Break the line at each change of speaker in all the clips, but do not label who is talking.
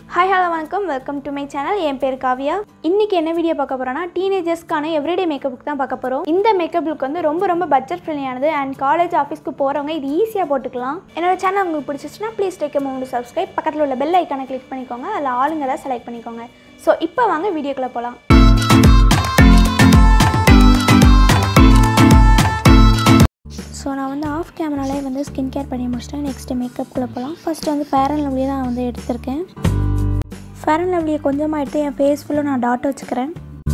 Hi hello வணக்கம் welcome to my channel என் பேர் காவியா இன்னைக்கு என்ன வீடியோ பார்க்க போறோம்னா டீனேஜர்ஸ்க்கான எவ்ரிடே மேக்கப் புக் தான் பார்க்க போகிறோம் இந்த மேக்கப் லுக் வந்து ரொம்ப ரொம்ப பட்ஜெட் ஃப்ரெண்ட்லியானது அண்ட் காலேஜ் ஆஃபீஸ்க்கு போகிறவங்க இது ஈஸியாக போட்டுக்கலாம் என்னோட சேனல் உங்களுக்கு பிடிச்சிச்சுன்னா ப்ளீஸ் டேக் மூணு சப்ஸ்கிரைப் பக்கத்தில் உள்ள பெல் ஐக்கானை கிளிக் பண்ணிக்கோங்க அதில் ஆளுங்களை செலக்ட் பண்ணிக்கோங்க ஸோ இப்போ வாங்க வீடியோக்குள்ளே போகலாம் ஸோ நான் வந்து ஆஃப் கேமராலே வந்து ஸ்கின் கேர் பண்ணி முடிச்சிட்டேன் நெக்ஸ்ட்டு மேக்கப்புக்குள்ளே போகலாம் ஃபஸ்ட்டு வந்து ஃபேர் அண்ட் லவ்லியே தான் வந்து எடுத்திருக்கேன் ஃபேர் அண்ட் லவ்லியை கொஞ்சமாக எடுத்து என் ஃபேஸ் ஃபுல்லாக நான் டாட் வச்சுக்கிறேன்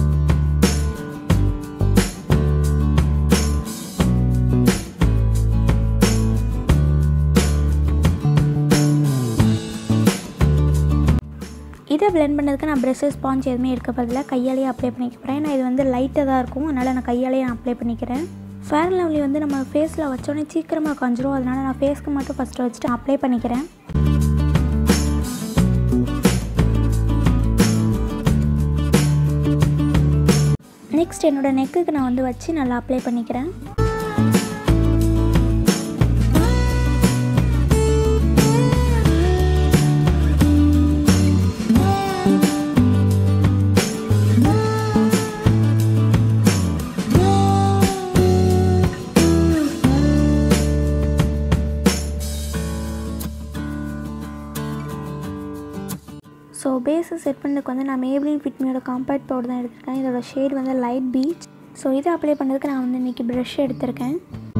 இதை பிளெண்ட் பண்ணதுக்கு நான் ப்ரெஷ்ஷஸ் ஸ்பாஞ்ச் எதுவுமே எடுக்க பதில கையாலேயே அப்ளை பண்ணிக்க போகிறேன் நான் இது வந்து லைட்டாக தான் இருக்கும் அதனால் நான் கையாலேயே நான் அப்ளை பண்ணிக்கிறேன் ஃபேர் அண்ட் லவ்லி வந்து நம்ம ஃபேஸில் வச்சோடனே சீக்கிரமாக காஞ்சிரும் அதனால் நான் ஃபேஸ்க்கு மட்டும் ஃபஸ்ட்டு வச்சுட்டு அப்ளை பண்ணிக்கிறேன் நெக்ஸ்ட் என்னோட நெக்குக்கு நான் வந்து வச்சு நல்லா அப்ளை பண்ணிக்கிறேன் ஸோ பேஸை செட் பண்ணதுக்கு வந்து நான் மேப்ளின் ஃபிட்மியோட காம்பேக்ட் பவுடர் தான் எடுத்திருக்கேன் இதோட ஷேட் வந்து லைட் பீச் ஸோ இதை அப்ளை பண்ணதுக்கு நான் வந்து இன்றைக்கி ப்ரஷ் எடுத்திருக்கேன்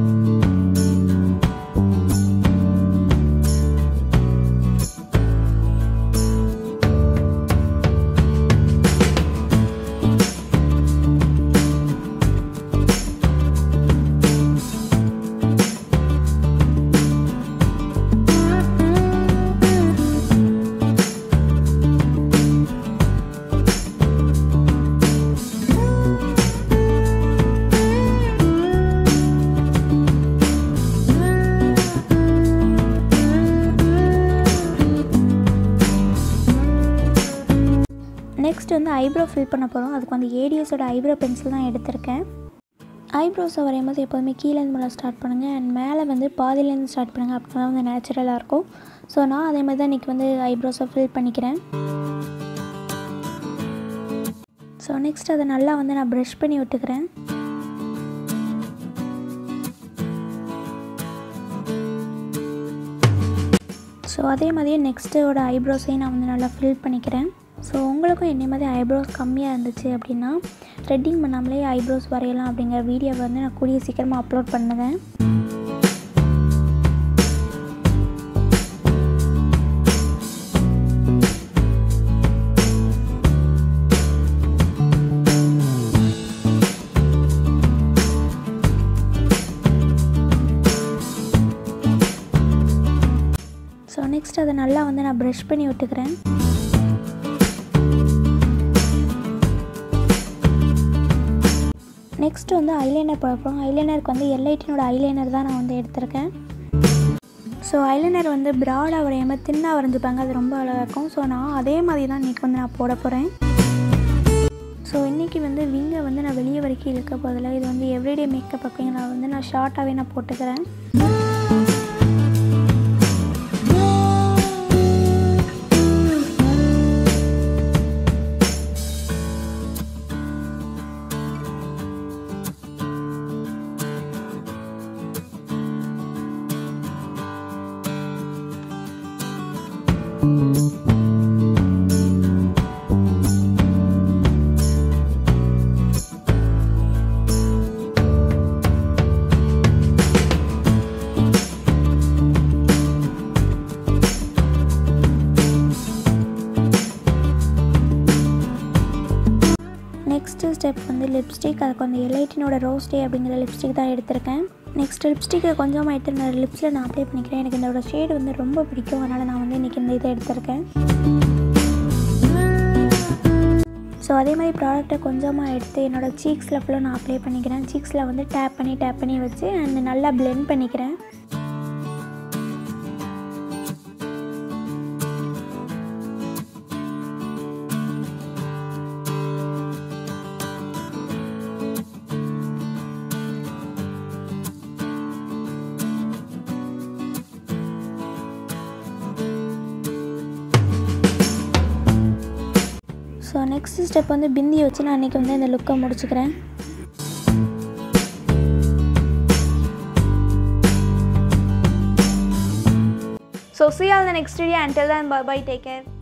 நெக்ஸ்ட் வந்து ஐப்ரோ ஃபில் பண்ண போகிறோம் அதுக்கு வந்து ஏடிஎஸோட ஐப்ரோ பென்சில் தான் எடுத்திருக்கேன் ஐப்ரோஸை வரையும் போது எப்போதுமே கீழேருந்து மேலே ஸ்டார்ட் பண்ணுங்கள் அண்ட் மேலே வந்து பாதியிலேருந்து ஸ்டார்ட் பண்ணுங்கள் அப்படி தான் வந்து நேச்சுரலாக இருக்கும் ஸோ நான் அதே மாதிரி தான் இன்றைக்கி வந்து ஐப்ரோஸை ஃபில் பண்ணிக்கிறேன் ஸோ நெக்ஸ்ட் அதை நல்லா வந்து நான் ப்ரஷ் பண்ணி விட்டுக்கிறேன் ஸோ அதே மாதிரியே நெக்ஸ்ட்டோட ஐப்ரோஸையும் நான் வந்து நல்லா ஃபில் பண்ணிக்கிறேன் ஸோ உங்களுக்கும் என்னை மாதிரி ஐப்ரோஸ் கம்மியாக இருந்துச்சு அப்படின்னா த்ரெட்டிங் பண்ணாமலே ஐப்ரோஸ் வரையலாம் அப்படிங்கிற வீடியோவை வந்து நான் கூடிய சீக்கிரமாக அப்லோட் பண்ணுவேன் ஸோ நெக்ஸ்ட் அதை நல்லா வந்து நான் ப்ரஷ் பண்ணி விட்டுக்கிறேன் நெக்ஸ்ட் வந்து ஐலைனர் போட போகிறோம் ஐலைனருக்கு வந்து எல்ஐடினோட ஐலைனர் தான் நான் வந்து எடுத்திருக்கேன் ஸோ ஐலைனர் வந்து ப்ராடாக வரையாமல் தின்னாக வரைஞ்சிப்பாங்க அது ரொம்ப அழகாக இருக்கும் ஸோ நான் அதே மாதிரி தான் இன்றைக்கி வந்து நான் போட போகிறேன் ஸோ இன்றைக்கி வந்து விங்கை வந்து நான் வெளியே வரைக்கும் இழுக்க போதில்லை இது வந்து எவ்ரிடே மேக்கப் அப்படிங்கிற வந்து நான் ஷார்ட்டாகவே நான் போட்டுக்கிறேன் நெக்ஸ்ட்டு ஸ்டெப் வந்து லிப்ஸ்டிக் அதுக்கு வந்து எலைட்டினோட ரோஸ் டே அப்படிங்கிற லிப்ஸ்டிக் தான் எடுத்திருக்கேன் நெக்ஸ்ட் லிப்ஸ்டிக்கை கொஞ்சமாக எடுத்து நான் லிப்ஸில் நான் அப்ளை பண்ணிக்கிறேன் எனக்கு இதோட ஷேடு வந்து ரொம்ப பிடிக்கும் அதனால் நான் வந்து இன்றைக்கி இந்த இதை எடுத்திருக்கேன் ஸோ அதே மாதிரி ப்ராடக்ட்டை கொஞ்சமாக எடுத்து என்னோடய சீக்ஸில் ஃபுல்லாக நான் அப்ளை பண்ணிக்கிறேன் சீக்ஸில் வந்து டேப் பண்ணி டேப் பண்ணி வச்சு அண்ட் நல்லா பிளெண்ட் பண்ணிக்கிறேன் ஸோ நெக்ஸ்ட் ஸ்டெப் வந்து பிந்தியை வச்சு நான் இன்றைக்கி வந்து இந்த லுக்கை முடிச்சுக்கிறேன்
So see you all in the next video. Until then, bye bye. Take care.